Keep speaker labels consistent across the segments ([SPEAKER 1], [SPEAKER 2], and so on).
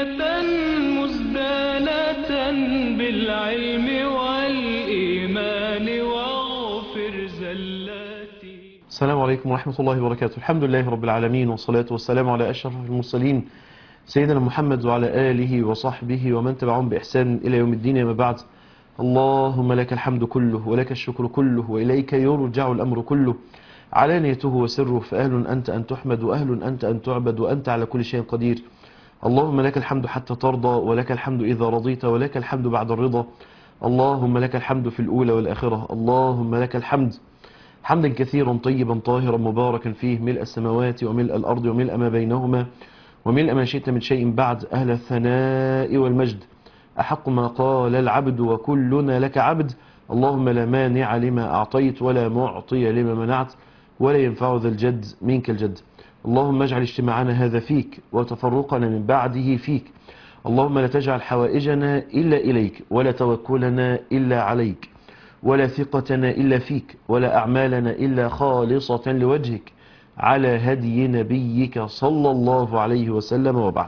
[SPEAKER 1] مزدانة بالعلم والإيمان واغفر زلاتي
[SPEAKER 2] السلام عليكم ورحمة الله وبركاته الحمد لله رب العالمين والصلاة والسلام على أشرف المرسلين سيدنا محمد وعلى آله وصحبه ومن تبعهم بإحسان إلى يوم الدين يا بعد اللهم لك الحمد كله ولك الشكر كله وإليك يرجع الأمر كله علانيته وسره فأهل أنت أن تحمد وأهل أنت أن تعبد وأنت على كل شيء قدير اللهم لك الحمد حتى ترضى ولك الحمد إذا رضيت ولك الحمد بعد الرضا اللهم لك الحمد في الأولى والآخرة اللهم لك الحمد حمدا كثيرا طيبا طاهرا مباركا فيه ملء السماوات وملء الأرض وملء ما بينهما وملء ما شئت من شيء بعد أهل الثناء والمجد أحق ما قال العبد وكلنا لك عبد اللهم لا مانع لما أعطيت ولا معطي لما منعت ولا ينفع ذا الجد منك الجد اللهم اجعل اجتماعنا هذا فيك وتفرقنا من بعده فيك اللهم لا تجعل حوائجنا إلا إليك ولا توكلنا إلا عليك ولا ثقتنا إلا فيك ولا أعمالنا إلا خالصة لوجهك على هدي نبيك صلى الله عليه وسلم وبعد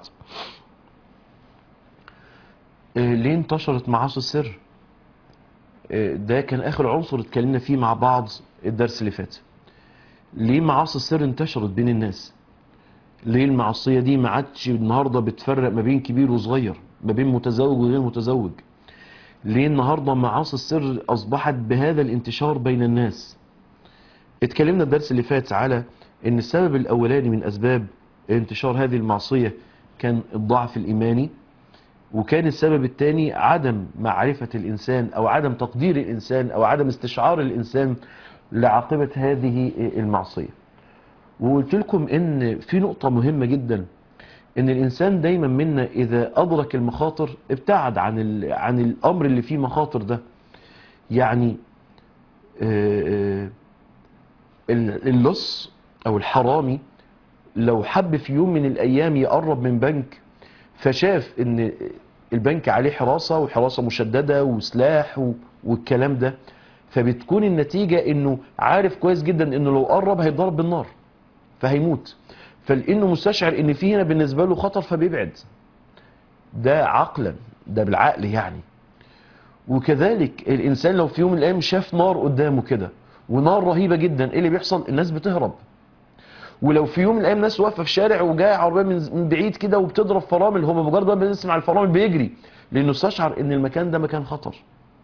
[SPEAKER 2] إيه، ليه انتشرت معاصي السر إيه، ده كان آخر عنصر اتكلمنا فيه مع بعض الدرس اللي فات ليه معاصي السر انتشرت بين الناس ليه المعصية دي ما عادش النهاردة بتفرق ما بين كبير وصغير ما بين متزوج وغير متزوج ليه النهاردة معاصي السر أصبحت بهذا الانتشار بين الناس اتكلمنا الدرس اللي فات على ان السبب الاولاني من اسباب انتشار هذه المعصية كان الضعف الايماني وكان السبب الثاني عدم معرفة الانسان او عدم تقدير الانسان او عدم استشعار الانسان لعاقبة هذه المعصية وقلت لكم ان في نقطة مهمة جدا ان الانسان دايما منا اذا ادرك المخاطر ابتعد عن ال- عن الامر اللي فيه مخاطر ده يعني آه، آه، ال- اللص او الحرامي لو حب في يوم من الايام يقرب من بنك فشاف ان البنك عليه حراسة وحراسة مشددة وسلاح و- والكلام ده فبتكون النتيجة انه عارف كويس جدا انه لو قرب هيضرب بالنار فهيموت فلانه مستشعر ان في هنا بالنسبة له خطر فبيبعد ده عقلا ده بالعقل يعني وكذلك الانسان لو في يوم من الايام شاف نار قدامه كده ونار رهيبة جدا ايه اللي بيحصل الناس بتهرب ولو في يوم من الايام ناس واقفه في شارع وجايه عربيه من من بعيد كده وبتضرب فرامل هو بمجرد ما بيسمع الفرامل بيجري لانه استشعر ان المكان ده مكان خطر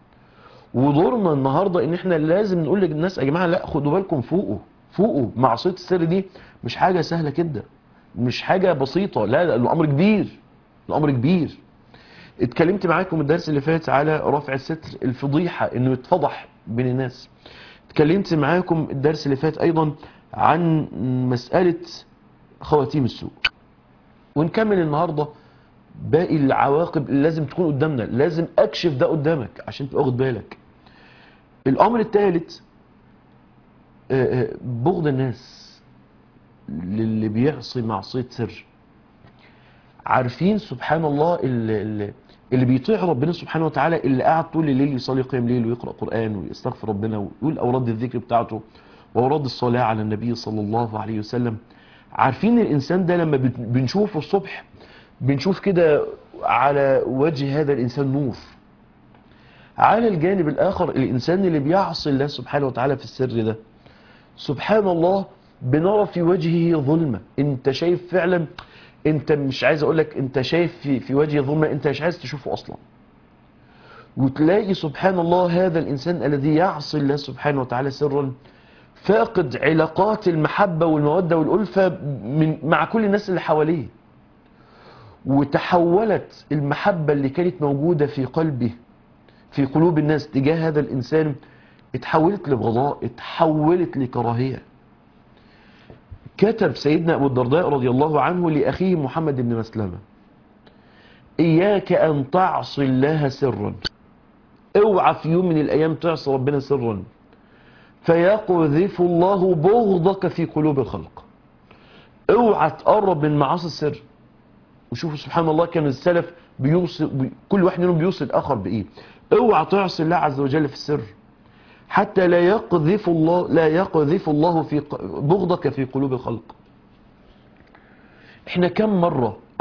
[SPEAKER 2] ودورنا النهارده ان احنا لازم نقول للناس يا جماعه لا خدوا بالكم فوقوا فوقوا معصيه السر دي مش حاجه سهله كده مش حاجه بسيطه لا لا الامر كبير الامر كبير اتكلمت معاكم الدرس اللي فات على رفع الستر الفضيحه انه يتفضح بين الناس اتكلمت معاكم الدرس اللي فات ايضا عن مسألة خواتيم السوء ونكمل النهاردة باقي العواقب اللي لازم تكون قدامنا لازم اكشف ده قدامك عشان تبقى واخد بالك الامر الثالث آه، آه، بغض الناس للي بيعصي معصية سر عارفين سبحان الله اللي, اللي, اللي بيطيع ربنا سبحانه وتعالى اللي قاعد طول الليل يصلي قيام ليل ويقرأ قرآن ويستغفر ربنا ويقول أوراد الذكر بتاعته وأوراد الصلاة على النبي صلى الله عليه وسلم عارفين الإنسان ده لما بت- بنشوفه الصبح بنشوف كده على وجه هذا الإنسان نور على الجانب الآخر الإنسان اللي بيعصي الله سبحانه وتعالى في السر ده سبحان الله بنرى في وجهه ظلمة انت شايف فعلا انت مش عايز اقول لك انت شايف في, في وجهه ظلمة انت مش عايز تشوفه اصلا وتلاقي سبحان الله هذا الانسان الذي يعصي الله سبحانه وتعالى سرا فاقد علاقات المحبة والمودة والألفة من مع كل الناس اللي حواليه وتحولت المحبة اللي كانت موجودة في قلبه في قلوب الناس تجاه هذا الإنسان اتحولت لبغضاء اتحولت لكراهية كتب سيدنا أبو الدرداء رضي الله عنه لأخيه محمد بن مسلمة إياك أن تعصي الله سرا اوعى في يوم من الأيام تعصي ربنا سرا فيقذف الله بغضك في قلوب الخلق اوعى تقرب من معاصي السر وشوفوا سبحان الله كان السلف بيوصل بي كل واحد منهم بيوصل الاخر بايه اوعى تعصي الله عز وجل في السر حتى لا يقذف الله لا يقذف الله في ق- بغضك في قلوب الخلق احنا كم مرة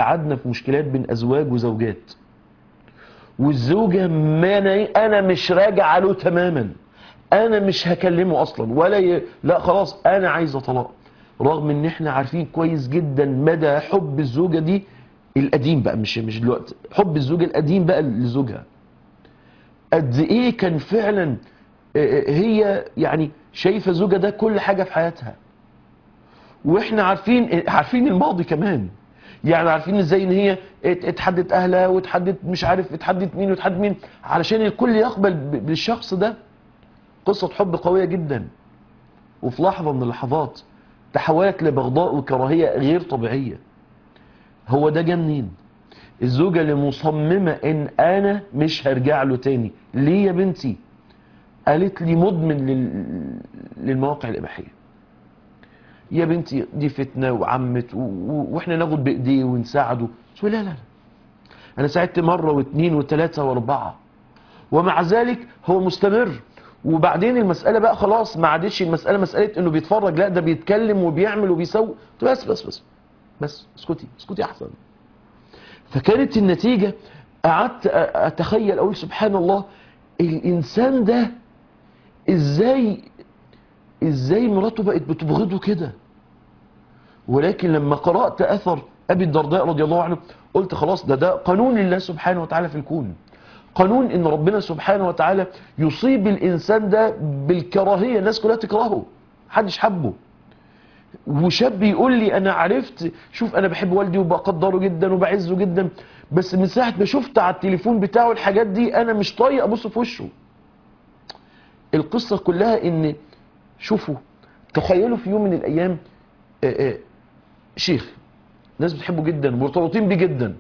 [SPEAKER 2] قعدنا في مشكلات بين ازواج وزوجات والزوجة ما انا انا مش راجع له تماما انا مش هكلمه اصلا ولا ي... لا خلاص انا عايزه طلاق رغم ان احنا عارفين كويس جدا مدى حب الزوجة دي القديم بقى مش مش دلوقتي حب الزوجة القديم بقى لزوجها قد ايه كان فعلا آه، هي يعني شايفة زوجها ده كل حاجة في حياتها واحنا عارفين عارفين الماضي كمان يعني عارفين ازاي ان هي ات- اتحدت اهلها واتحدت مش عارف اتحدت مين واتحدت مين علشان الكل يقبل ب- بالشخص ده قصة حب قوية جدا وفي لحظة من اللحظات تحولت لبغضاء وكراهية غير طبيعية هو ده جه منين الزوجة اللي مصممة ان انا مش هرجع له تاني ليه يا بنتي قالت لي مدمن لل... للمواقع الاباحيه يا بنتي دي فتنه وعمت و... و... واحنا ناخد بايديه ونساعده قلت له لا لا لا انا ساعدت مره واثنين وثلاثه واربعه ومع ذلك هو مستمر وبعدين المساله بقى خلاص ما عادتش المساله مساله انه بيتفرج لا ده بيتكلم وبيعمل وبيسوي قلت له بس بس بس بس اسكتي اسكتي احسن فكانت النتيجه قعدت أ- اتخيل اقول سبحان الله الانسان ده ازاي ازاي مراته بقت بتبغضه كده ولكن لما قرأت أثر أبي الدرداء رضي الله عنه قلت خلاص ده ده قانون الله سبحانه وتعالى في الكون قانون ان ربنا سبحانه وتعالى يصيب الانسان ده بالكراهيه الناس كلها تكرهه محدش حبه وشاب يقول لي انا عرفت شوف انا بحب والدي وبقدره جدا وبعزه جدا بس من ساعه ما شفت على التليفون بتاعه الحاجات دي انا مش طايق ابص في وشه القصه كلها ان شوفوا تخيلوا في يوم من الايام آه، آه، شيخ ناس بتحبه جدا مرتبطين بيه جدا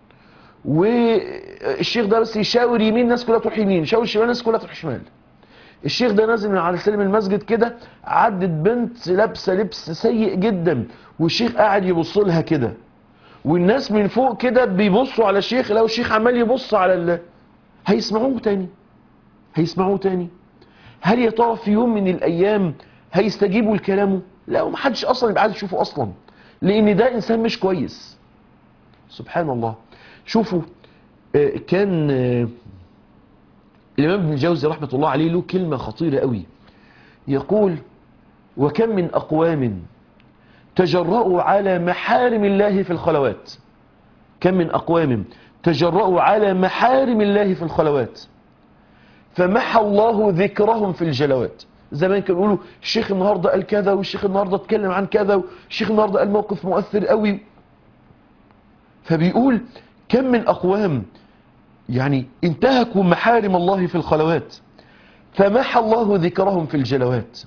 [SPEAKER 2] والشيخ ده بس يشاور يمين الناس كلها تروح يمين يشاور شمال الناس كلها تروح شمال الشيخ ده نازل من على سلم المسجد كده عدت بنت لابسه لبس سيء جدا والشيخ قاعد يبص لها كده والناس من فوق كده بيبصوا على الشيخ لو الشيخ عمال يبص على ال... هيسمعوه تاني هيسمعوه تاني هل يا ترى في يوم من الايام هيستجيبوا لكلامه لا ومحدش اصلا يبقى عايز يشوفه اصلا لان ده انسان مش كويس سبحان الله شوفوا آه، كان آه، الامام ابن الجوزي رحمه الله عليه له كلمه خطيره قوي يقول وكم من اقوام تجرأوا على محارم الله في الخلوات كم من اقوام تجرأوا على محارم الله في الخلوات فمحى الله ذكرهم في الجلوات زمان كانوا يقولوا الشيخ النهارده قال كذا والشيخ النهارده اتكلم عن كذا والشيخ النهارده قال موقف مؤثر قوي فبيقول كم من اقوام يعني انتهكوا محارم الله في الخلوات فمحى الله ذكرهم في الجلوات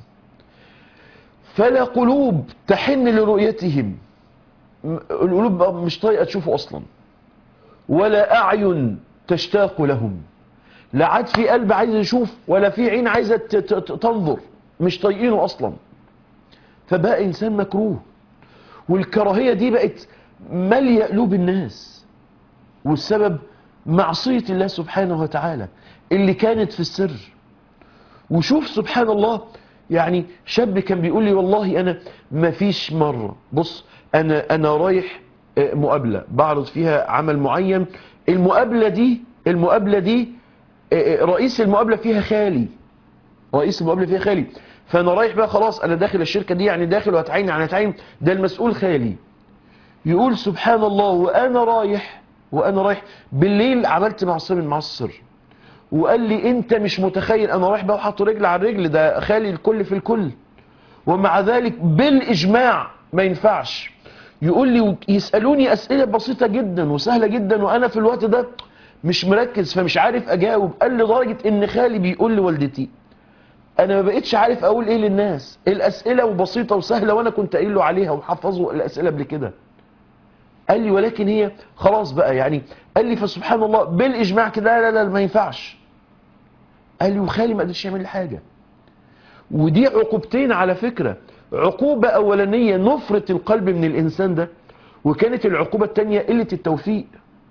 [SPEAKER 2] فلا قلوب تحن لرؤيتهم م- القلوب بقى مش طايقه تشوفه اصلا ولا اعين تشتاق لهم لا عاد في قلب عايز يشوف ولا في عين عايزه ت- ت- ت- تنظر مش طايقينه اصلا فبقى انسان مكروه والكراهيه دي بقت ماليه قلوب الناس والسبب معصيه الله سبحانه وتعالى اللي كانت في السر وشوف سبحان الله يعني شاب كان بيقول لي والله انا ما فيش مره بص انا انا رايح آه، مقابله بعرض فيها عمل معين المقابله دي المقابله دي آه، آه، رئيس المقابله فيها خالي رئيس المقابله فيها خالي فانا رايح بقى خلاص انا داخل الشركه دي يعني داخل وهتعين يعني هتعين ده المسؤول خالي يقول سبحان الله وانا رايح وانا رايح بالليل عملت معصيه من معصي السر وقال لي انت مش متخيل انا رايح بقى وحاطط رجل على رجل ده خالي الكل في الكل ومع ذلك بالاجماع ما ينفعش يقول لي يسالوني اسئله بسيطه جدا وسهله جدا وانا في الوقت ده مش مركز فمش عارف اجاوب قال لدرجه ان خالي بيقول لوالدتي انا ما بقتش عارف اقول ايه للناس الاسئله وبسيطه وسهله وانا كنت قايل له عليها وحفظه الاسئله قبل كده قال لي ولكن هي خلاص بقى يعني قال لي فسبحان الله بالاجماع كده لا لا لا ما ينفعش قال لي وخالي ما قدرش يعمل لي حاجه ودي عقوبتين على فكره عقوبه اولانيه نفره القلب من الانسان ده وكانت العقوبه الثانيه قله التوفيق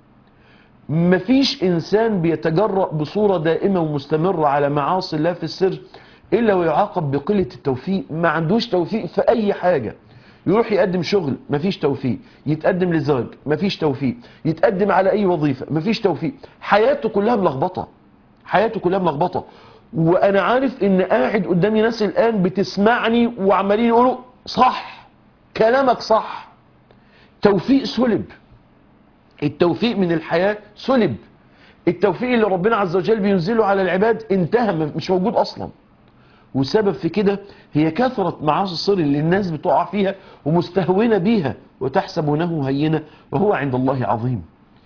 [SPEAKER 2] مفيش انسان بيتجرأ بصوره دائمه ومستمره على معاصي الله في السر الا ويعاقب بقله التوفيق ما عندوش توفيق في اي حاجه يروح يقدم شغل مفيش توفيق يتقدم لزواج مفيش توفيق يتقدم على اي وظيفة مفيش توفيق حياته كلها ملخبطة حياته كلها ملخبطة وانا عارف ان قاعد قدامي ناس الان بتسمعني وعمالين يقولوا صح كلامك صح توفيق سلب التوفيق من الحياة سلب التوفيق اللي ربنا عز وجل بينزله على العباد انتهى مش موجود اصلا والسبب في كده هي كثرة معاصي السر اللي الناس بتقع فيها ومستهونة بيها وتحسبونه هينة وهو عند الله عظيم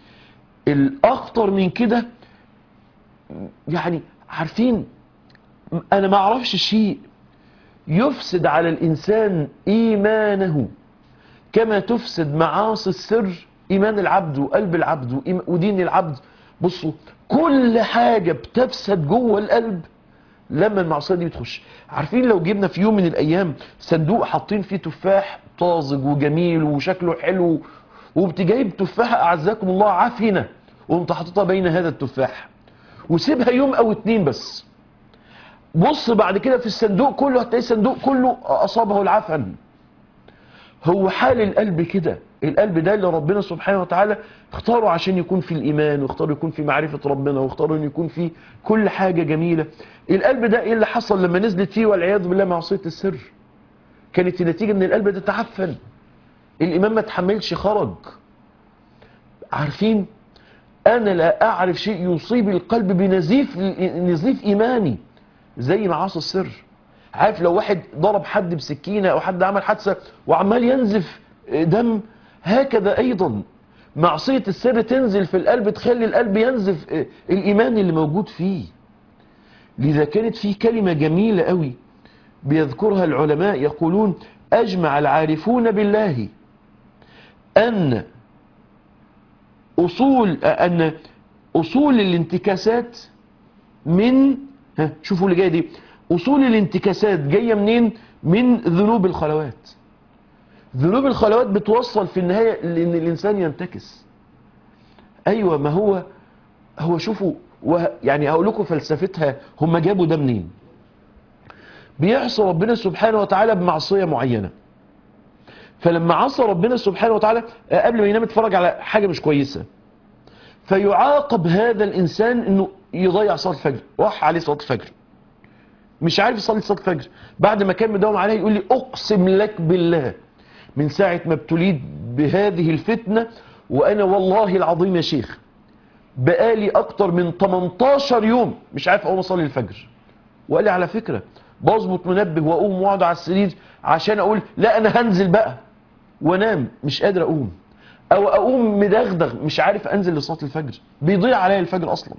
[SPEAKER 2] الاخطر من كده يعني عارفين انا ما اعرفش شيء يفسد على الانسان ايمانه كما تفسد معاصي السر ايمان العبد وقلب العبد وإيم- ودين العبد بصوا كل حاجة بتفسد جوه القلب لما المعصية دي بتخش عارفين لو جبنا في يوم من الايام صندوق حاطين فيه تفاح طازج وجميل وشكله حلو وقمت جايب تفاحة اعزكم الله عفنة وقمت حاططها بين هذا التفاح وسيبها يوم او اتنين بس بص بعد كده في الصندوق كله هتلاقي الصندوق كله اصابه العفن هو حال القلب كده القلب ده اللي ربنا سبحانه وتعالى اختاره عشان يكون في الإيمان واختاره يكون في معرفة ربنا واختاره ان يكون في كل حاجة جميلة القلب ده ايه اللي حصل لما نزلت فيه والعياذ بالله معصية السر كانت النتيجة ان القلب ده تعفن الإيمان ما تحملش خرج عارفين أنا لا أعرف شيء يصيب القلب بنزيف نزيف إيماني زي معاصي السر عارف لو واحد ضرب حد بسكينة أو حد عمل حادثة وعمال ينزف دم هكذا أيضا معصية السر تنزل في القلب تخلي القلب ينزف الإيمان اللي موجود فيه لذا كانت فيه كلمة جميلة قوي بيذكرها العلماء يقولون أجمع العارفون بالله أن أصول أن أصول الانتكاسات من ها شوفوا اللي جايه دي أصول الانتكاسات جاية منين من ذنوب الخلوات ذنوب الخلوات بتوصل في النهاية لأن الإنسان ينتكس أيوة ما هو هو شوفوا وه- يعني هقول لكم فلسفتها هم جابوا ده منين بيعصى ربنا سبحانه وتعالى بمعصية معينة فلما عصى ربنا سبحانه وتعالى آه، قبل ما ينام يتفرج على حاجة مش كويسة فيعاقب هذا الإنسان أنه يضيع صلاة الفجر راح عليه صلاة الفجر مش عارف يصلي صلاة الفجر بعد ما كان مداوم عليها يقول لي أقسم لك بالله من ساعة ما ابتليت بهذه الفتنة وأنا والله العظيم يا شيخ بقالي أكتر من 18 يوم مش عارف أقوم أصلي الفجر وقال لي على فكرة بظبط منبه وأقوم وأقعد على السرير عشان أقول لا أنا هنزل بقى وانام مش قادر اقوم او اقوم مدغدغ مش عارف انزل لصلاه الفجر بيضيع عليا الفجر اصلا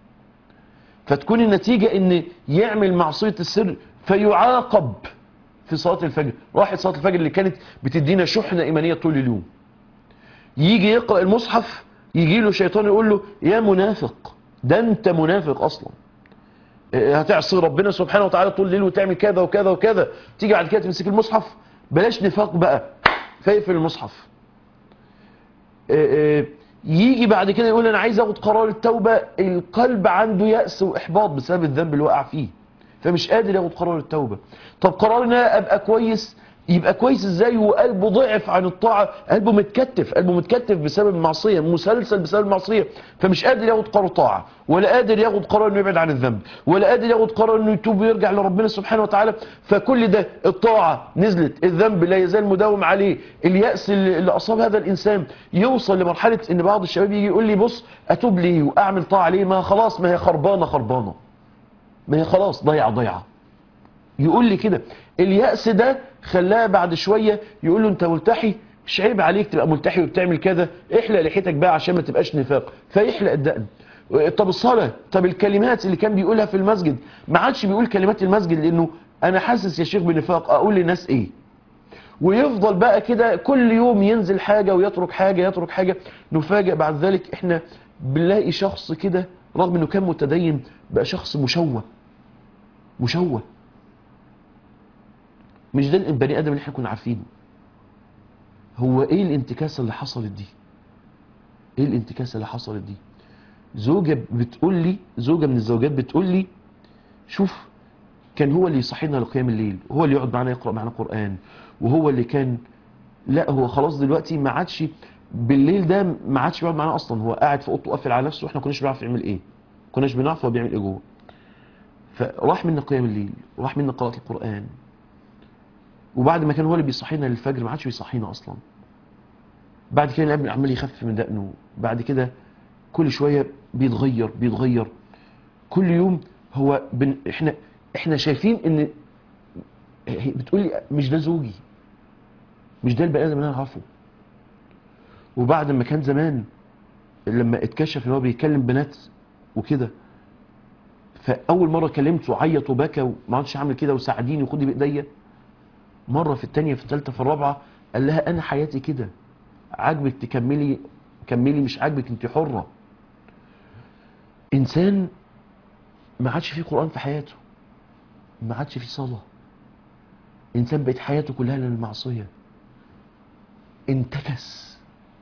[SPEAKER 2] فتكون النتيجه ان يعمل معصيه السر فيعاقب في صلاه الفجر راحت صلاه الفجر اللي كانت بتدينا شحنه ايمانيه طول اليوم يجي يقرا المصحف يجي له شيطان يقول له يا منافق ده انت منافق اصلا إيه، هتعصي ربنا سبحانه وتعالى طول الليل وتعمل كذا وكذا وكذا تيجي بعد كده تمسك المصحف بلاش نفاق بقى فيقفل المصحف آه، آه، يجي بعد كده يقول انا عايز اخد قرار التوبة القلب عنده يأس واحباط بسبب الذنب اللي وقع فيه فمش قادر ياخد قرار التوبة طب قرار ان انا ابقى كويس يبقى كويس ازاي وقلبه ضعف عن الطاعة قلبه متكتف قلبه متكتف بسبب المعصية مسلسل بسبب المعصية فمش قادر ياخد قرار طاعة ولا قادر ياخد قرار انه يبعد عن الذنب ولا قادر ياخد قرار انه يتوب ويرجع لربنا سبحانه وتعالى فكل ده الطاعة نزلت الذنب لا يزال مداوم عليه اليأس اللي اللي اصاب هذا الانسان يوصل لمرحلة ان بعض الشباب يجي يقول لي بص اتوب ليه واعمل طاعة ليه ما خلاص ما هي خربانة خربانة ما هي خلاص ضيعة ضيعة يقول لي كده اليأس ده خلاه بعد شوية يقول له انت ملتحي مش عيب عليك تبقى ملتحي وبتعمل كذا احلق لحيتك بقى عشان ما تبقاش نفاق فيحلق الدقن طب الصلاة طب الكلمات اللي كان بيقولها في المسجد ما عادش بيقول كلمات المسجد لانه انا حاسس يا شيخ بنفاق اقول للناس ايه ويفضل بقى كده كل يوم ينزل حاجة ويترك حاجة يترك حاجة نفاجئ بعد ذلك احنا بنلاقي شخص كده رغم انه كان متدين بقى شخص مشوه مشوه مش ده البني ادم اللي احنا كنا عارفينه هو ايه الانتكاسه اللي حصلت دي ايه الانتكاسه اللي حصلت دي زوجة بتقول لي زوجة من الزوجات بتقول لي شوف كان هو اللي يصحينا لقيام الليل وهو اللي يقعد معنا يقرأ معنا قرآن وهو اللي كان لا هو خلاص دلوقتي ما عادش بالليل ده ما عادش بيقعد معانا اصلا هو قاعد في اوضته قافل على نفسه واحنا ما كناش بنعرف يعمل ايه ما كناش بنعرف هو بيعمل ايه جوه فراح منا قيام الليل وراح منا قراءة القرآن وبعد ما كان هو اللي بيصحينا للفجر ما عادش بيصحينا اصلا بعد كده الابن عمال يخفف من دقنه بعد كده كل شويه بيتغير بيتغير كل يوم هو بن احنا احنا شايفين ان هي بتقولي مش ده زوجي مش ده البني ادم اللي انا اعرفه وبعد ما كان زمان لما اتكشف ان هو بيكلم بنات وكده فاول مره كلمته عيط وبكى وما عادش اعمل كده وساعديني وخدي بايديا مره في الثانيه في الثالثه في الرابعه قال لها انا حياتي كده عاجبك تكملي كملي مش عاجبك انت حره انسان ما عادش فيه قران في حياته ما عادش فيه صلاه انسان بقت حياته كلها للمعصيه انتكس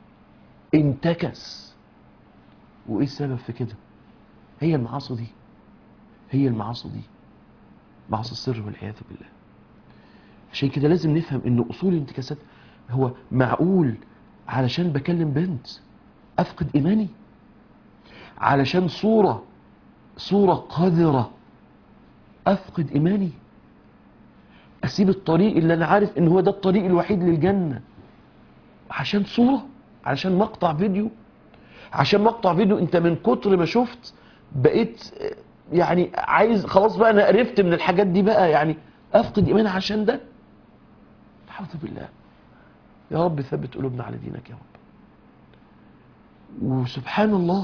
[SPEAKER 2] انتكس وايه السبب في كده هي المعاصي دي هي المعاصي دي معاصي السر والعياذ بالله عشان كده لازم نفهم ان اصول الانتكاسات هو معقول علشان بكلم بنت افقد ايماني علشان صورة صورة قذرة افقد ايماني اسيب الطريق اللي انا عارف ان هو ده الطريق الوحيد للجنة عشان صورة علشان مقطع فيديو عشان مقطع فيديو انت من كتر ما شفت بقيت يعني عايز خلاص بقى انا قرفت من الحاجات دي بقى يعني افقد ايماني عشان ده اعوذ بالله يا رب ثبت قلوبنا على دينك يا رب وسبحان الله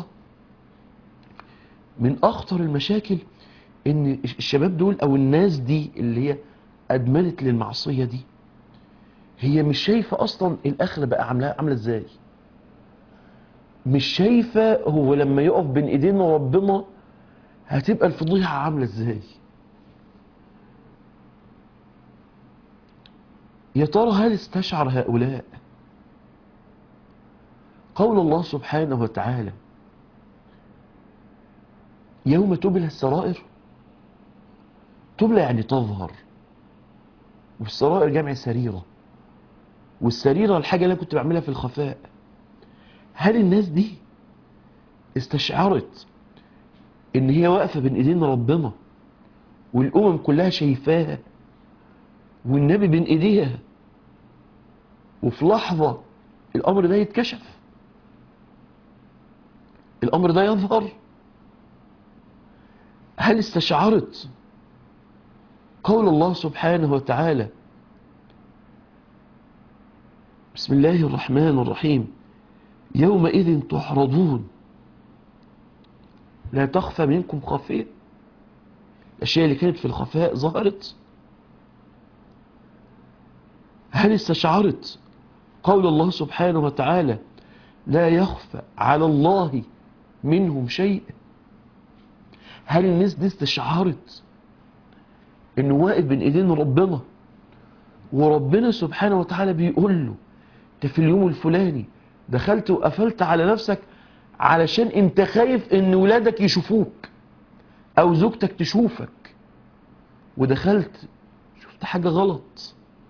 [SPEAKER 2] من اخطر المشاكل ان الشباب دول او الناس دي اللي هي ادمنت للمعصيه دي هي مش شايفه اصلا الاخره بقى عامله عامله ازاي مش شايفه هو لما يقف بين ايدين ربنا هتبقى الفضيحه عامله ازاي يا ترى هل استشعر هؤلاء قول الله سبحانه وتعالى يوم تبلى السرائر تبلى يعني تظهر والسرائر جمع سريرة والسريرة الحاجة اللي أنا كنت بعملها في الخفاء هل الناس دي استشعرت ان هي واقفة بين ايدين ربنا والامم كلها شايفاها والنبي بين ايديها وفي لحظة الامر ده يتكشف الامر ده يظهر هل استشعرت قول الله سبحانه وتعالى بسم الله الرحمن الرحيم يومئذ تحرضون لا تخفى منكم خافية الأشياء اللي كانت في الخفاء ظهرت هل استشعرت قول الله سبحانه وتعالى لا يخفى على الله منهم شيء هل الناس دي استشعرت انه واقف بين ايدين ربنا وربنا سبحانه وتعالى بيقول له انت في اليوم الفلاني دخلت وقفلت على نفسك علشان انت خايف ان ولادك يشوفوك او زوجتك تشوفك ودخلت شفت حاجة غلط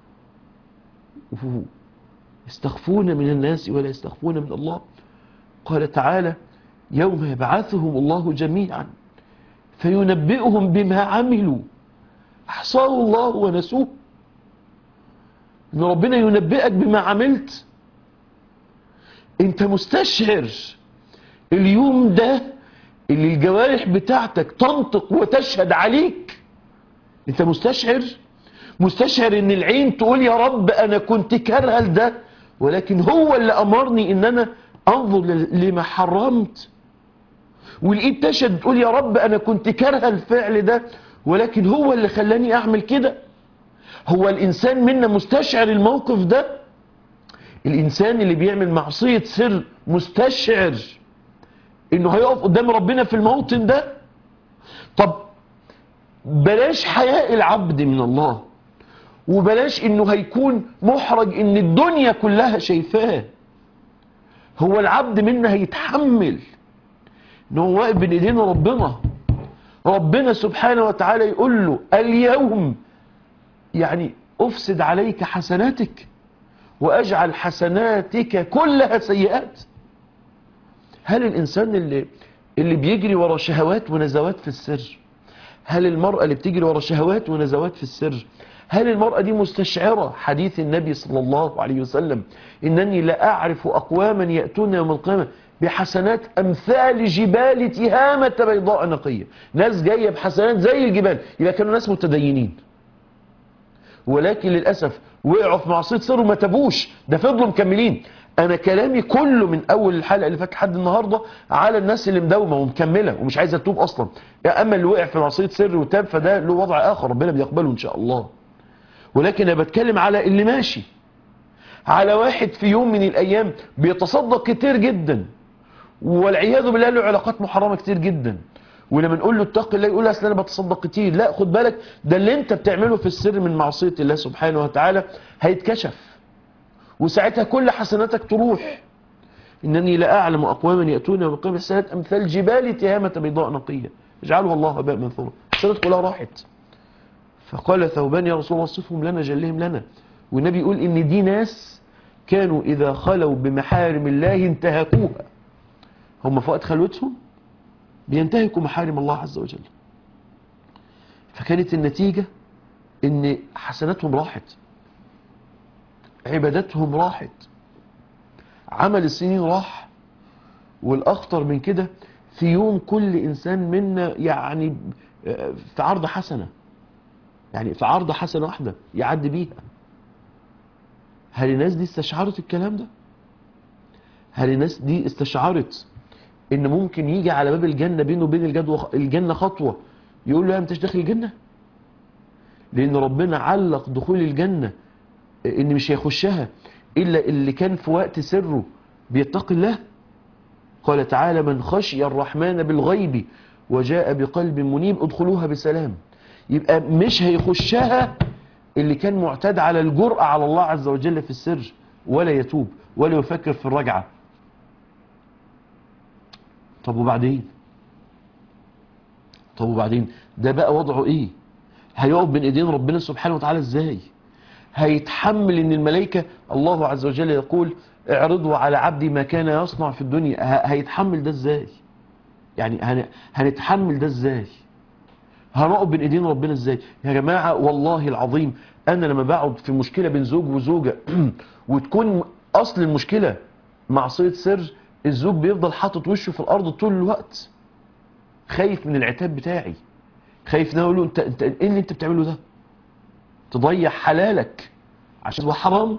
[SPEAKER 2] يستخفون من الناس ولا يستخفون من الله قال تعالى يوم يبعثهم الله جميعا فينبئهم بما عملوا احصاه الله ونسوه ان ربنا ينبئك بما عملت انت مستشعر اليوم ده اللي الجوارح بتاعتك تنطق وتشهد عليك انت مستشعر مستشعر ان العين تقول يا رب انا كنت كارهه لده ولكن هو اللي امرني ان انا انظر لما حرمت والايد تشهد تقول يا رب انا كنت كارهه الفعل ده ولكن هو اللي خلاني اعمل كده هو الانسان منا مستشعر الموقف ده الانسان اللي بيعمل معصيه سر مستشعر انه هيقف قدام ربنا في الموطن ده طب بلاش حياء العبد من الله وبلاش انه هيكون محرج ان الدنيا كلها شايفاه هو العبد منا هيتحمل ان هو واقف بين ايدين ربنا ربنا سبحانه وتعالى يقول له اليوم يعني افسد عليك حسناتك وأجعل حسناتك كلها سيئات هل الإنسان اللي, اللي بيجري ورا شهوات ونزوات في السر هل المرأة اللي بتجري ورا شهوات ونزوات في السر هل المرأة دي مستشعرة حديث النبي صلى الله عليه وسلم إنني لا أعرف أقواما يأتون يوم القيامة بحسنات أمثال جبال تهامة بيضاء نقية ناس جاية بحسنات زي الجبال يبقى كانوا ناس متدينين ولكن للأسف وقعوا في معصية سر وما تابوش ده فضلوا مكملين أنا كلامي كله من أول الحلقة اللي فاتت لحد النهاردة على الناس اللي مداومة ومكملة ومش عايزة تتوب أصلا أما اللي وقع في معصية سر وتاب فده له وضع آخر ربنا بيقبله إن شاء الله ولكن أنا بتكلم على اللي ماشي على واحد في يوم من الأيام بيتصدق كتير جدا والعياذ بالله له علاقات محرمة كتير جدا ولما نقول له اتق الله يقول اصل انا بتصدق كتير لا خد بالك ده اللي انت بتعمله في السر من معصية الله سبحانه وتعالى هيتكشف وساعتها كل حسناتك تروح انني لا اعلم اقواما ياتون يوم القيامه حسنات امثال جبال تهامه بيضاء نقيه اجعلها الله هباء منثورا الحسنات كلها راحت فقال ثوبان يا رسول الله صفهم لنا جلهم لنا والنبي يقول ان دي ناس كانوا اذا خلوا بمحارم الله انتهكوها هم في وقت خلوتهم بينتهكوا محارم الله عز وجل فكانت النتيجة ان حسناتهم راحت عباداتهم راحت عمل السنين راح والاخطر من كده في يوم كل انسان منا يعني في عرض حسنة يعني في عرض حسنة واحدة يعدي بيها هل الناس دي استشعرت الكلام ده هل الناس دي استشعرت ان ممكن يجي على باب الجنة بينه وبين الجدوى الجنة خطوة يقول له يا انتش داخل الجنة لان ربنا علق دخول الجنة ان مش هيخشها الا اللي كان في وقت سره بيتقي الله قال تعالى من خشي الرحمن بالغيب وجاء بقلب منيب ادخلوها بسلام يبقى مش هيخشها اللي كان معتاد على الجرأة على الله عز وجل في السر ولا يتوب ولا يفكر في الرجعة طب وبعدين طب وبعدين ده بقى وضعه ايه هيقف بين ايدين ربنا سبحانه وتعالى ازاي هيتحمل ان الملائكة الله عز وجل يقول اعرضوا على عبدي ما كان يصنع في الدنيا هيتحمل ده ازاي يعني هنتحمل ده ازاي هنقف بين ايدين ربنا ازاي يا جماعة والله العظيم انا لما بقعد في مشكلة بين زوج وزوجة وتكون اصل المشكلة معصية سر الزوج بيفضل حاطط وشه في الارض طول الوقت خايف من العتاب بتاعي خايف ان اقول له انت انت ايه اللي انت بتعمله ده تضيع حلالك عشان هو حرام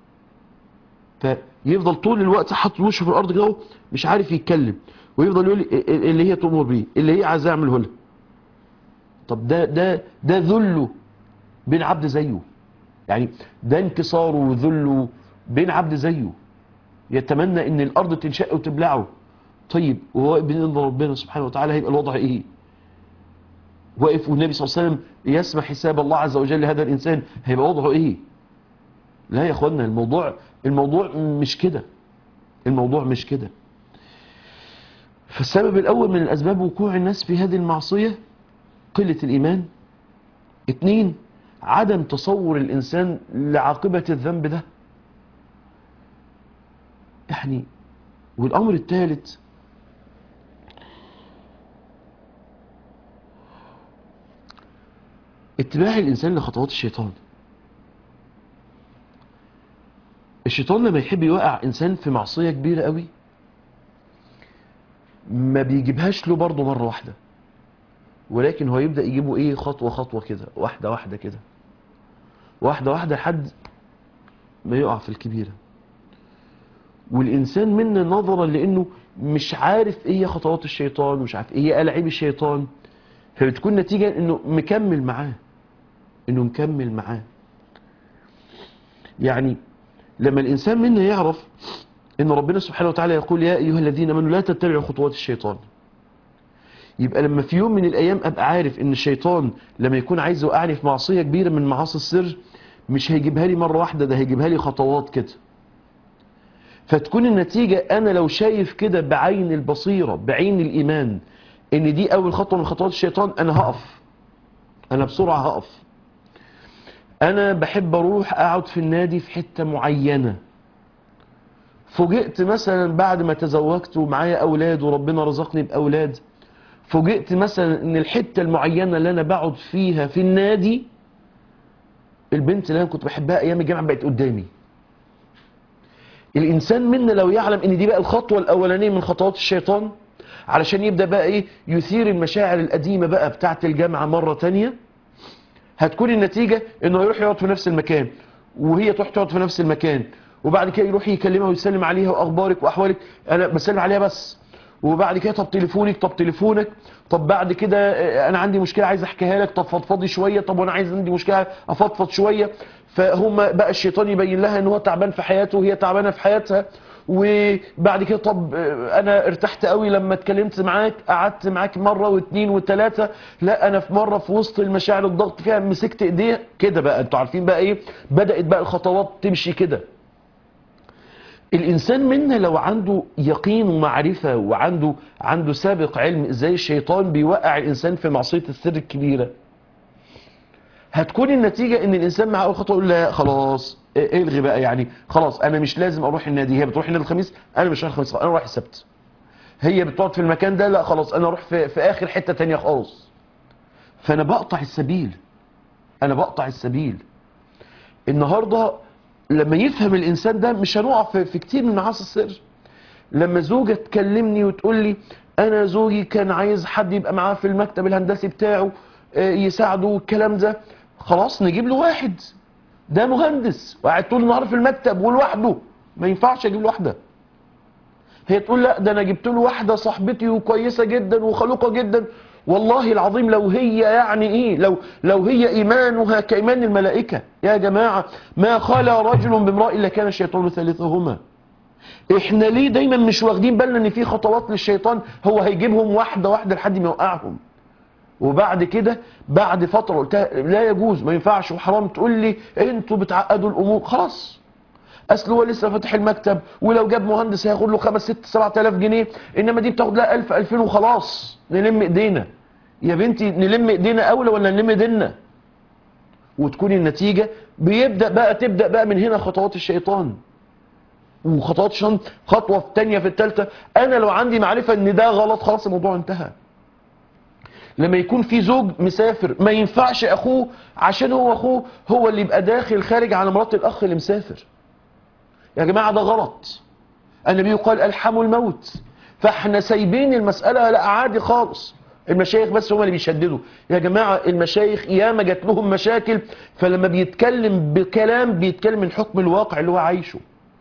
[SPEAKER 2] فيفضل طول الوقت حاطط وشه في الارض كده مش عارف يتكلم ويفضل يقول اللي هي تؤمر بيه اللي هي عايزاه اعمله لها طب ده ده ده ذله بين عبد زيه يعني ده انكساره وذله بين عبد زيه يتمنى ان الارض تنشق وتبلعه طيب وهو بين ربنا سبحانه وتعالى هيبقى الوضع ايه واقف والنبي صلى الله عليه وسلم يسمع حساب الله عز وجل لهذا الانسان هيبقى وضعه ايه لا يا اخوانا الموضوع الموضوع مش كده الموضوع مش كده فالسبب الاول من الاسباب وقوع الناس في هذه المعصية قلة الايمان اتنين عدم تصور الانسان لعاقبة الذنب ده يعني والامر الثالث اتباع الانسان لخطوات الشيطان الشيطان لما يحب يوقع انسان في معصية كبيرة قوي ما بيجيبهاش له برضه مرة واحدة ولكن هو يبدأ يجيبه ايه خطوة خطوة كده واحدة واحدة كده واحدة واحدة لحد ما يقع في الكبيرة والإنسان منا نظرا لأنه مش عارف ايه خطوات الشيطان ومش عارف ايه ألعاب الشيطان فبتكون نتيجة انه مكمل معاه انه مكمل معاه يعني لما الإنسان منا يعرف ان ربنا سبحانه وتعالى يقول يا أيها الذين امنوا لا تتبعوا خطوات الشيطان يبقى لما في يوم من الأيام أبقى عارف ان الشيطان لما يكون عايز يوقعني في معصية كبيرة من معاصي السر مش هيجيبها لي مرة واحدة ده هيجيبها لي خطوات كده فتكون النتيجة أنا لو شايف كده بعين البصيرة بعين الإيمان إن دي أول خطوة من خطوات الشيطان أنا هقف أنا بسرعة هقف انا بحب اروح اقعد في النادي في حتة معينة فوجئت مثلا بعد ما تزوجت ومعايا اولاد وربنا رزقني باولاد فوجئت مثلا ان الحتة المعينة اللي انا بقعد فيها في النادي البنت اللي انا كنت بحبها ايام الجامعة بقت قدامي الانسان منا لو يعلم ان دي بقى الخطوة الاولانية من خطوات الشيطان علشان يبدأ بقى ايه يثير المشاعر القديمة بقى بتاعت الجامعة مرة تانية هتكون النتيجة انه يروح يقعد في نفس المكان وهي تروح تقعد في نفس المكان وبعد كده يروح يكلمها ويسلم عليها واخبارك واحوالك انا بسلم عليها بس وبعد كده طب تليفونك طب تليفونك طب بعد كده آه، انا عندي مشكله عايز احكيها لك طب فضفضي شويه طب وانا عايز عندي مشكله افضفض شويه فهم بقى الشيطان يبين لها ان هو تعبان في حياته وهي تعبانه في حياتها وبعد كده طب آه، انا ارتحت قوي لما اتكلمت معاك قعدت معاك مره واثنين وثلاثه لا انا في مره في وسط المشاعر الضغط فيها مسكت ايديها كده بقى انتوا عارفين بقى ايه بدات بقى الخطوات تمشي كده الانسان منا لو عنده يقين ومعرفه وعنده عنده سابق علم ازاي الشيطان بيوقع الانسان في معصيه السر الكبيره هتكون النتيجه ان الانسان مع اول خطوه يقول لا خلاص إيه- الغي بقى يعني خلاص انا مش لازم اروح النادي هي بتروح النادي الخميس انا مش رايح الخميس انا رايح السبت هي بتقعد في المكان ده لا خلاص انا اروح في, في اخر حته تانية خالص فانا بقطع السبيل انا بقطع السبيل النهارده لما يفهم الانسان ده مش هنقع في, في كتير من معاصي السر لما زوجة تكلمني وتقول لي انا زوجي كان عايز حد يبقى معاه في المكتب الهندسي بتاعه آه، يساعده والكلام ده خلاص نجيب له واحد ده مهندس وقاعد طول النهار في المكتب ولوحده ما ينفعش اجيب له واحده هي تقول لا ده انا جبت له واحده صاحبتي وكويسه جدا وخلوقه جدا والله العظيم لو هي يعني ايه لو لو هي ايمانها كايمان الملائكه يا جماعه ما خلا رجل بامراه الا كان الشيطان ثالثهما احنا ليه دايما مش واخدين بالنا ان في خطوات للشيطان هو هيجيبهم واحده واحده لحد ما يوقعهم وبعد كده بعد فتره قلتها لا يجوز ما ينفعش وحرام تقول لي انتوا بتعقدوا الامور خلاص اصل هو لسه فاتح المكتب ولو جاب مهندس هياخد له 5 6 7000 جنيه انما دي بتاخد لها 1000 2000 وخلاص نلم ايدينا يا بنتي نلم ايدينا اولى ولا نلم ايدينا وتكون النتيجه بيبدا بقى تبدا بقى من هنا خطوات الشيطان وخطوات الشيطان خطوه في الثانيه في الثالثه انا لو عندي معرفه ان ده غلط خلاص الموضوع انتهى لما يكون في زوج مسافر ما ينفعش اخوه عشان هو اخوه هو اللي يبقى داخل خارج على مرات الاخ اللي مسافر يا جماعة ده غلط النبي قال الحموا الموت فاحنا سايبين المسألة لا عادي خالص المشايخ بس هم اللي بيشددوا يا جماعة المشايخ ياما جات لهم مشاكل فلما بيتكلم بكلام بيتكلم من حكم الواقع اللي هو عايشه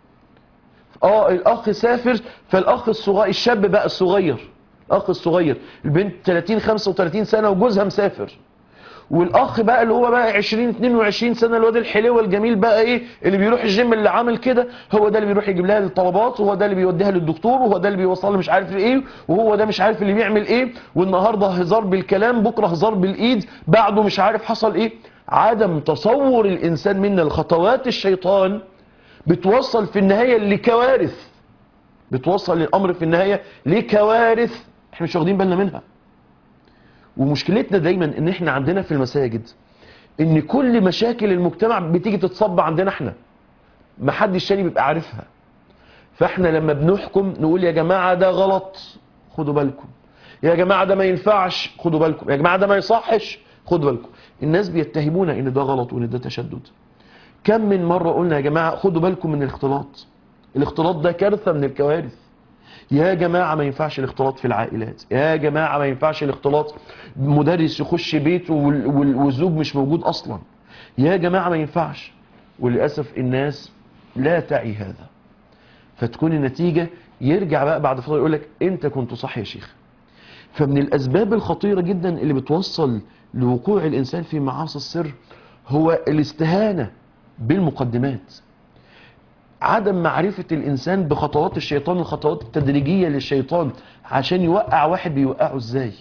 [SPEAKER 2] اه الاخ سافر فالاخ الصغير الشاب بقى الصغير الاخ الصغير البنت 30 35 سنة وجوزها مسافر والاخ بقى اللي هو بقى 20 22 سنه الواد الحلو الجميل بقى ايه اللي بيروح الجيم اللي عامل كده هو ده اللي بيروح يجيب لها الطلبات وهو ده اللي بيوديها للدكتور وهو ده اللي بيوصل مش عارف ايه وهو ده مش عارف اللي بيعمل ايه والنهارده هزار بالكلام بكره هزار بالايد بعده مش عارف حصل ايه عدم تصور الانسان منا لخطوات الشيطان بتوصل في النهايه لكوارث بتوصل الامر في النهايه لكوارث احنا مش واخدين بالنا منها ومشكلتنا دايما ان احنا عندنا في المساجد ان كل مشاكل المجتمع بتيجي تتصب عندنا احنا محدش تاني بيبقى عارفها فاحنا لما بنحكم نقول يا جماعة ده غلط خدوا بالكم يا جماعة ده ما ينفعش خدوا بالكم يا جماعة ده ما يصحش خدوا بالكم الناس بيتهمونا ان ده غلط وان ده تشدد كم من مرة قلنا يا جماعة خدوا بالكم من الاختلاط الاختلاط ده كارثة من الكوارث يا جماعة ما ينفعش الاختلاط في العائلات يا جماعة ما ينفعش الاختلاط مدرس يخش بيته وال- وال- والزوج مش موجود أصلا يا جماعة ما ينفعش وللأسف الناس لا تعي هذا فتكون النتيجة يرجع بقى بعد فترة يقول لك أنت كنت صح يا شيخ فمن الأسباب الخطيرة جدا اللي بتوصل لوقوع الإنسان في معاصي السر هو الاستهانة بالمقدمات عدم معرفة الإنسان بخطوات الشيطان الخطوات التدريجية للشيطان عشان يوقع واحد بيوقعه إزاي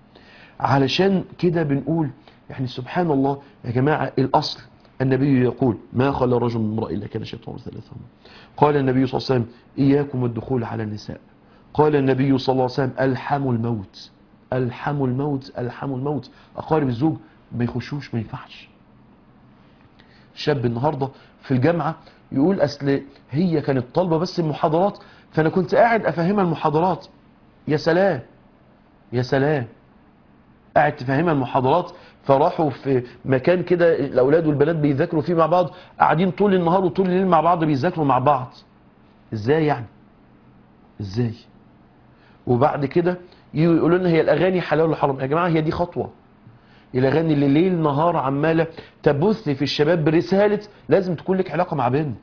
[SPEAKER 2] علشان كده بنقول يعني سبحان الله يا جماعة الأصل النبي يقول ما خلى رجل من امرأة إلا كان الشيطان ثلاثهم قال النبي صلى الله عليه وسلم إياكم الدخول على النساء قال النبي صلى الله عليه وسلم ألحموا الموت ألحموا الموت ألحموا الموت أقارب الزوج ما يخشوش ما ينفعش شاب النهارده في الجامعه يقول اصل هي كانت طالبه بس المحاضرات فانا كنت قاعد افهمها المحاضرات يا سلام يا سلام قاعد تفهمها المحاضرات فراحوا في مكان كده الاولاد والبنات بيذاكروا فيه مع بعض قاعدين طول النهار وطول الليل مع بعض بيذاكروا مع بعض ازاي يعني ازاي وبعد كده يجوا يقولوا لنا هي الاغاني حلال ولا حرام يا جماعه هي دي خطوه الاغاني اللي ليل نهار عماله تبث في الشباب برساله لازم تكون لك علاقه مع بنت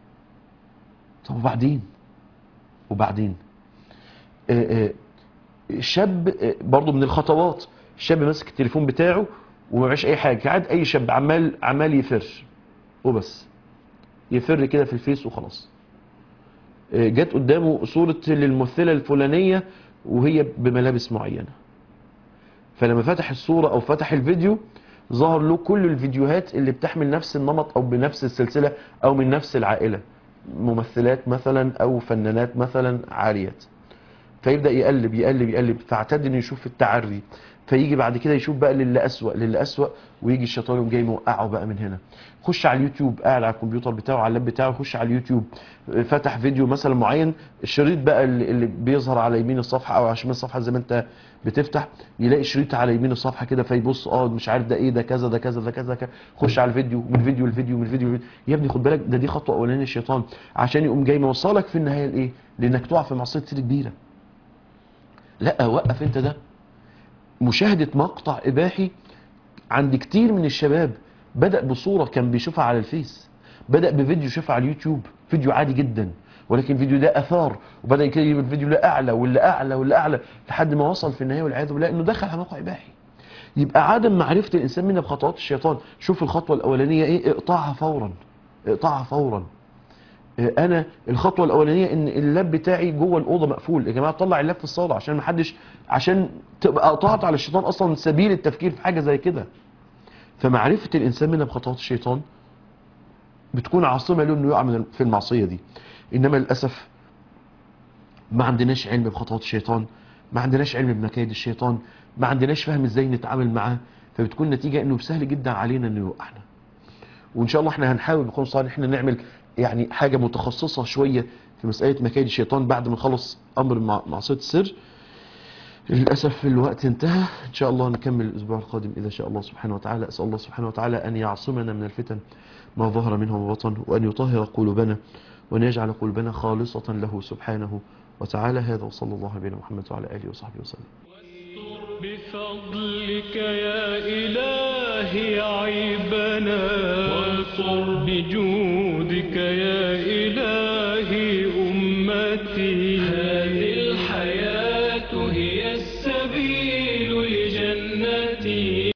[SPEAKER 2] طب وبعدين وبعدين آه، آه، شاب آه، برضو من الخطوات الشاب ماسك التليفون بتاعه وما معيش اي حاجه قاعد اي شاب عمال عمال يفر وبس يفر كده في الفيس وخلاص آه، جت قدامه صورة للممثلة الفلانية وهي بملابس معينة فلما فتح الصورة او فتح الفيديو ظهر له كل الفيديوهات اللي بتحمل نفس النمط او بنفس السلسلة او من نفس العائلة ممثلات مثلا او فنانات مثلا عاريات فيبدا يقلب يقلب يقلب فاعتاد انه يشوف التعري فيجي بعد كده يشوف بقى للي اسوأ للي اسوأ ويجي الشيطان يقوم جاي موقعه بقى من هنا خش على اليوتيوب قاعد على الكمبيوتر بتاعه على اللاب بتاعه يخش على اليوتيوب فتح فيديو مثلا معين الشريط بقى اللي اللي بيظهر على يمين الصفحه او على شمال الصفحه زي ما انت بتفتح يلاقي شريط على يمين الصفحه كده فيبص اه مش عارف ده ايه ده كذا ده كذا ده كذا كذا خش على الفيديو من فيديو لفيديو من فيديو لفيديو يا ابني خد بالك ده دي خطوه اولانيه الشيطان عشان يقوم جاي موصلك في النهايه لايه؟ لانك تقع في معصيه سر كبيره لا وقف انت ده مشاهدة مقطع إباحي عند كتير من الشباب بدأ بصورة كان بيشوفها على الفيس بدأ بفيديو شافه على اليوتيوب فيديو عادي جدا ولكن الفيديو ده أثار وبدأ كده يجيب الفيديو ده أعلى واللي أعلى واللي أعلى لحد ما وصل في النهاية والعياذ بالله إنه دخل على موقع إباحي يبقى عدم معرفة الإنسان منها بخطوات الشيطان شوف الخطوة الأولانية إيه اقطعها فورا اقطعها فورا انا الخطوه الاولانيه ان اللاب بتاعي جوه الاوضه مقفول يا جماعه طلع اللاب في الصاله عشان ما حدش عشان تبقى قطعت على الشيطان اصلا سبيل التفكير في حاجه زي كده فمعرفه الانسان منها بخطوات الشيطان بتكون عاصمه له انه يقع من في المعصيه دي انما للاسف ما عندناش علم بخطوات الشيطان ما عندناش علم بمكايد الشيطان ما عندناش فهم ازاي نتعامل معاه فبتكون نتيجه انه سهل جدا علينا انه يوقعنا وان شاء الله احنا هنحاول بكون صالح احنا نعمل يعني حاجه متخصصه شويه في مساله مكايد الشيطان بعد ما نخلص امر مع- معصيه السر للاسف الوقت انتهى ان شاء الله نكمل الاسبوع القادم اذا شاء الله سبحانه وتعالى اسال الله سبحانه وتعالى ان يعصمنا من الفتن ما ظهر منها وما بطن وان يطهر قلوبنا وان يجعل قلوبنا خالصه له سبحانه وتعالى هذا وصلى الله على نبينا محمد وعلى اله وصحبه وسلم
[SPEAKER 1] بفضلك يا إلهي عيبنا واغفر بجودك يا إلهي أمتي هذه الحياة هي السبيل لجنتي